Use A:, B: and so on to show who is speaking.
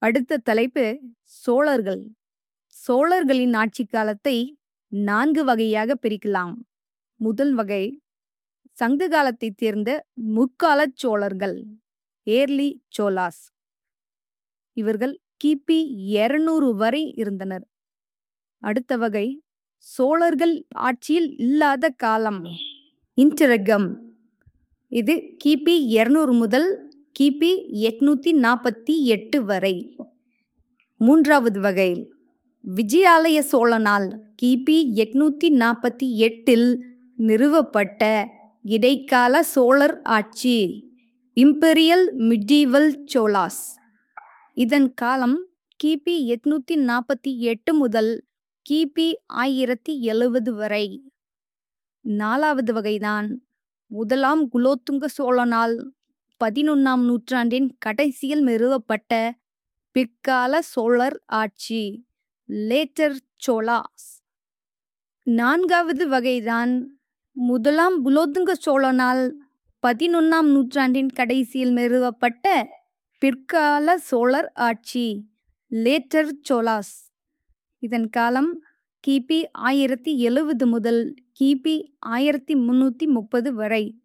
A: அடுத்த தலைப்பு சோழர்கள் சோழர்களின் ஆட்சி காலத்தை நான்கு வகையாக பிரிக்கலாம் முதல் வகை சங்க காலத்தைச் சேர்ந்த முற்காலச் சோழர்கள் ஏர்லி சோலாஸ் இவர்கள் கிபி 200 வரை இருந்தனர் அடுத்த வகை சோழர்கள் ஆட்சியில் இல்லாத காலம் இன்டரகம் இது கிபி 200 முதல் கிபி எட்நூத்தி நாற்பத்தி எட்டு வரை மூன்றாவது வகை விஜயாலய சோழனால் கிபி எட்நூத்தி நாற்பத்தி எட்டில் நிறுவப்பட்ட இடைக்கால சோழர் ஆட்சி இம்பீரியல் மிடீவல் சோலாஸ் இதன் காலம் கிபி எட்நூத்தி நாற்பத்தி எட்டு முதல் கிபி ஆயிரத்தி எழுவது வரை நாலாவது வகைதான் முதலாம் குலோத்துங்க சோழனால் பதினொன்னாம் நூற்றாண்டின் கடைசியில் நிறுவப்பட்ட பிற்கால சோழர் ஆட்சி லேட்டர் சோலாஸ் நான்காவது வகைதான் முதலாம் குலோத்துங்க சோழனால் பதினொன்னாம் நூற்றாண்டின் கடைசியில் நிறுவப்பட்ட பிற்கால சோழர் ஆட்சி லேட்டர் சோலாஸ் இதன் காலம் கிபி ஆயிரத்தி எழுவது முதல் கிபி ஆயிரத்தி முன்னூத்தி முப்பது வரை